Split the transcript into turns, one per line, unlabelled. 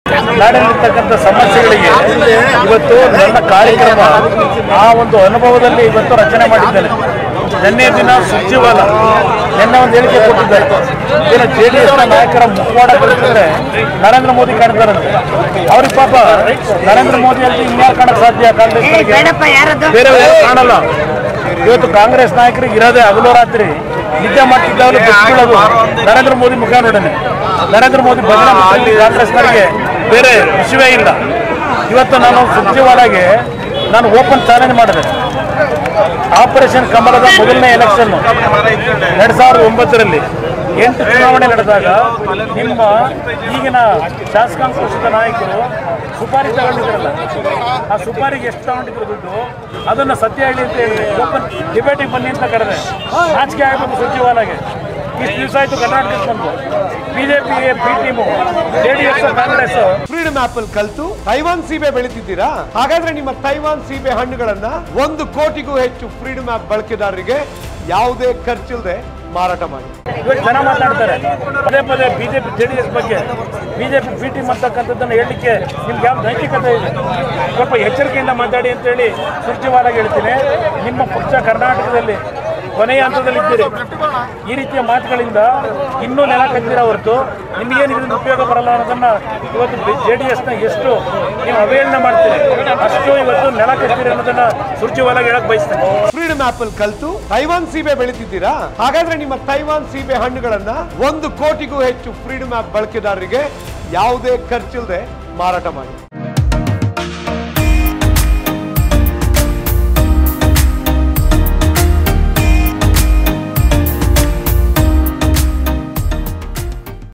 ನಾಡಿನಲ್ಲಿರ್ತಕ್ಕಂಥ ಸಮಸ್ಯೆಗಳಿಗೆ ಇವತ್ತು ನನ್ನ ಕಾರ್ಯಕ್ರಮ ಆ ಒಂದು ಅನುಭವದಲ್ಲಿ ಇವತ್ತು ರಚನೆ ಮಾಡಿದ್ದೇನೆ ನಿನ್ನೆ ದಿನ ಸುರ್ಜಿವಾಲ ನಿನ್ನೆ ಒಂದು ಹೇಳಿಕೆ ಕೊಟ್ಟಿದ್ದಾರೆ ಇನ್ನು ಜೆ ಡಿ ಎಸ್ನ ನಾಯಕರ ಮುಖವಾಡ ಕಳಿಸಿದ್ರೆ ನರೇಂದ್ರ ಮೋದಿ ಕಾಣ್ತಾರಂತೆ ಅವ್ರಿಗೆ ಪಾಪ ನರೇಂದ್ರ ಮೋದಿ ಅಂತ ಇನ್ಯಾರು ಕಾಣಕ್ ಸಾಧ್ಯ ಕಾಂಗ್ರೆಸ್
ಬೇಡಪ್ಪ ಯಾರದು
ಬೇರೆ ಕಾಣಲ್ಲ ಇವತ್ತು ಕಾಂಗ್ರೆಸ್ ನಾಯಕರಿಗೆ ಇರೋದೇ ಹಗಲು ರಾತ್ರಿ ನಿದ್ದೆ ಮಾಡ್ತಿದ್ದಾಗಲೂ ಬಿಟ್ಬಿಡೋದು ನರೇಂದ್ರ ಮೋದಿ ಮುಖ ನೋಡನೆ ನರೇಂದ್ರ ಮೋದಿ ಬದಲಾವಣೆ ಕಾಂಗ್ರೆಸ್ನವರಿಗೆ ಬೇರೆ ವಿಷಯವೇ ಇಲ್ಲ ಇವತ್ತು ನಾನು ಸುರ್ಜೇವಾಲಾಗೆ ನಾನು ಓಪನ್ ಚಾಲೆಂಜ್ ಮಾಡಿದೆ ಆಪರೇಷನ್ ಕಮಲದ ಮೊದಲನೇ ಎಲೆಕ್ಷನ್ ಎರಡ್ ಸಾವಿರದ ಒಂಬತ್ತರಲ್ಲಿ ಎಂಟು ಚುನಾವಣೆ ನಡೆದಾಗ ನಿಮ್ಮ ಈಗಿನ ಶಾಸಕಾಂಗ ಪಕ್ಷದ ನಾಯಕರು ಸುಪಾರಿ ತಗೊಂಡಿದ್ರಲ್ಲ ಆ ಸುಪಾರಿಗೆ ಎಷ್ಟು ತಗೊಂಡಿದ್ರು ದುಡ್ಡು ಅದನ್ನ ಸತ್ಯ ಹೇಳಿ ಅಂತ ಹೇಳಿ ಓಪನ್ ಡಿಬೇಟಿಗೆ ಬನ್ನಿ ಅಂತ ಕರೆದೆ ನಾಚಿಕೆ ಆಗಬೇಕು ಸಚಿವಾಲಯಗೆ ಇಷ್ಟು ದಿವಸ ಆಯ್ತು ಕರ್ನಾಟಕಕ್ಕೆ ಬಂದು BJP B team J D S Congress
freedom app ಅಲ್ಲಿ ಕಲ್ತು ತೈವಾನ್ ಸೀಬೆ ಬೆಳಿತಿದ್ದೀರಾ ಹಾಗಾದ್ರೆ ನಿಮ್ಮ ತೈವಾನ್ ಸೀಬೆ ಹಣ್ಣುಗಳನ್ನ ಒಂದು ಕೋಟಿಗೂ ಹೆಚ್ಚು ಫ್ರೀಡಮ್ ಆಪ್ ಬಳಕೆದಾರರಿಗೆ ಯಾವುದೇ ಖರ್ಚಿಲ್ಲದೆ ಮಾರಾಟ ಮಾಡಿ
ಇವತ್ತು ಜನ ಮಾತಾಡ್ತಾರೆ ಪದೇ ಪದೇ ಬಿಜೆಪಿ ಜೆ ಡಿ ಎಸ್ ಬಗ್ಗೆ ಬಿಜೆಪಿ ಬಿ ಟೀಮ್ ಅಂತಕ್ಕಂಥದ್ದನ್ನು ಹೇಳಲಿಕ್ಕೆ ನಿಮ್ಗೆ ಯಾವ ನೈತಿಕತೆ ಇದೆ ಸ್ವಲ್ಪ ಎಚ್ಚರಿಕೆಯಿಂದ ಮಾತಾಡಿ ಅಂತೇಳಿ ಸುರ್ಜಿವಾಲಾಗಿ ಹೇಳ್ತೀನಿ ನಿಮ್ಮ ಪಕ್ಷ ಕರ್ನಾಟಕದಲ್ಲಿ ಕೊನೆಯ ಹಂತದಲ್ಲಿದ್ದೀರಿ ಈ ರೀತಿಯ ಮಾತುಗಳಿಂದ ಇನ್ನೂ ನೆಲ ಕಚ್ಚಿರ ಹೊರತು ನಿಮಗೇನು ಇದರಿಂದ ಉಪಯೋಗ ಬರಲ್ಲ ಅನ್ನೋದನ್ನ ಇವತ್ತು ಜೆ ಡಿ ಎಸ್ನ ಎಷ್ಟು ನೀವು ಅವೇಳನ ಮಾಡ್ತೀರಿ ಅಷ್ಟು ಇವತ್ತು ನೆಲ ಕಚ್ಚಿರಿ ಅನ್ನೋದನ್ನ ಸುರ್ಜಿವಾಲಾಗಿ ಹೇಳಕ್ ಬಯಸ್ತೇನೆ
ಫ್ರೀಡಮ್ ಆಪ್ ಅಲ್ಲಿ ಕಲ್ತು ತೈವಾನ್ ಸೀಬೆ ಬೆಳಿತಿದ್ದೀರಾ ಹಾಗಾದ್ರೆ ನಿಮ್ಮ ತೈವಾನ್ ಸೀಬೆ ಹಣ್ಣುಗಳನ್ನ ಒಂದು ಕೋಟಿಗೂ ಹೆಚ್ಚು ಫ್ರೀಡಮ್ ಆಪ್ ಬಳಕೆದಾರರಿಗೆ ಯಾವುದೇ ಖರ್ಚಿಲ್ಲದೆ ಮಾರಾಟ ಮಾಡಿ